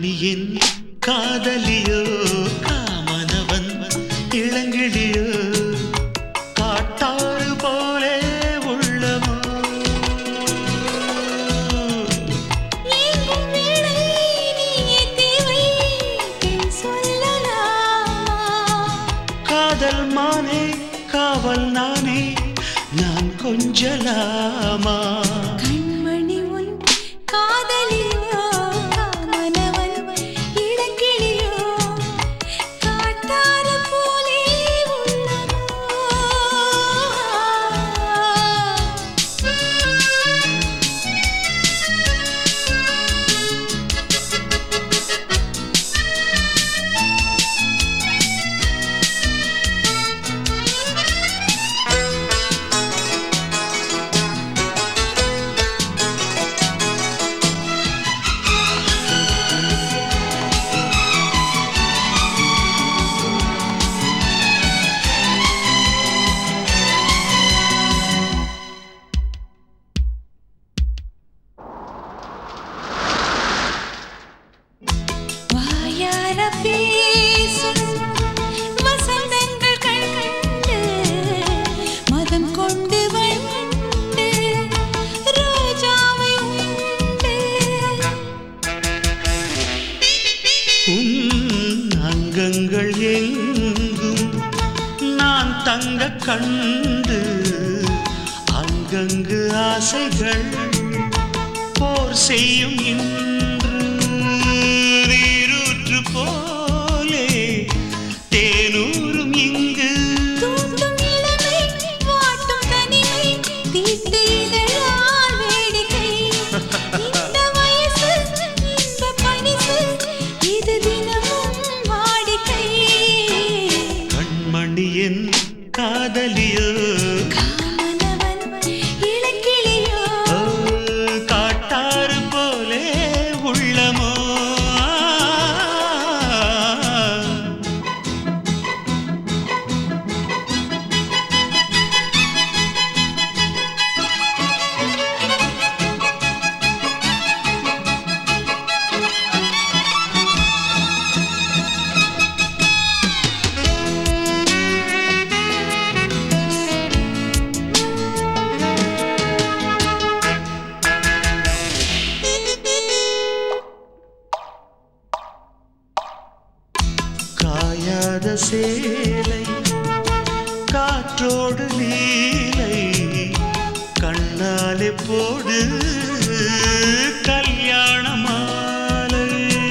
கண்மணியின் காதலியோ காமனவன் இளங்கிளியோ காட்டாறு போலே உள்ளமோ ஏங்கும் வேளை நீயே தேவை பெண் சொல்லலாமா காதல் மானே காவல் நானே நான் கொஞ்சலாமா கண்மணி உன் காதலியோ காமனவன் இளங்கிளியோ காட்டாறு போலே வாயார பேசும் வசந்தங்கள் கண் கண்டு மதம் கொண்டு வண்டு ரோஜாவை உண்டு உன் அங்கங்கள் எங்கும் நான் தங்க கண்டு அங்கங்கு ஆசைகள் போர் செய்யும் இன்று நீரூற்று போலே தேனூரும் இங்கு தூண்டும் இளமை வாட்டும் தனிமை தீட்டு இதழால் வேடிக்கை இந்த வயசு இன்ப பரிசு இது தினமும் வாடிக்கை கண்மணியின் காதலியோ காமனவன் இளங்கிளியோ ஓ, காட்டாறு போலே உள்ளமோ காயாத சேலை காற்றோடு நீலை கண்ணாலே போடு கல்யாண மாலை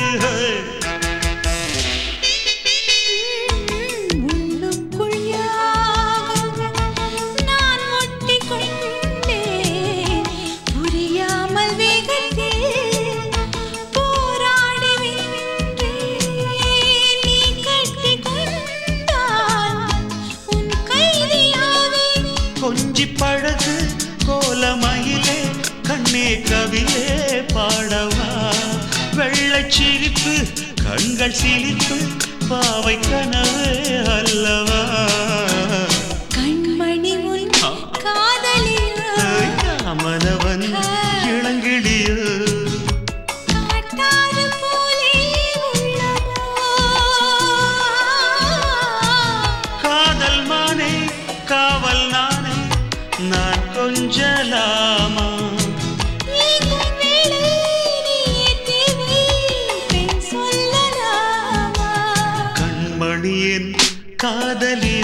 உள்ளுக்குள் யாகம் நான் ஒட்டிக் கொண்டேன். புரியாமல் வேகத்தில் போராடி வென்றேன். நீ கட்டிக் கொண்டால் உன் கைதியாவேன். கொஞ்சி பழகு கோலமயிலே கண்ணே கவியே பாடவா வெள்ளச் சிரிப்பு கண்கள் சிரிப்பு பாவை கனவு அல்லவா கண்மணி உன் காதலிலோ அமனவன் இளங்கிடியோ காட்டாறு போலே உள்ளதோ காதல் மானே காவல் நானே நான் கொஞ்சலாமா ஏங்கும் வேளை நீயே தேவை பெண் சொல்லலாமா கண்மணியின் காதலியோ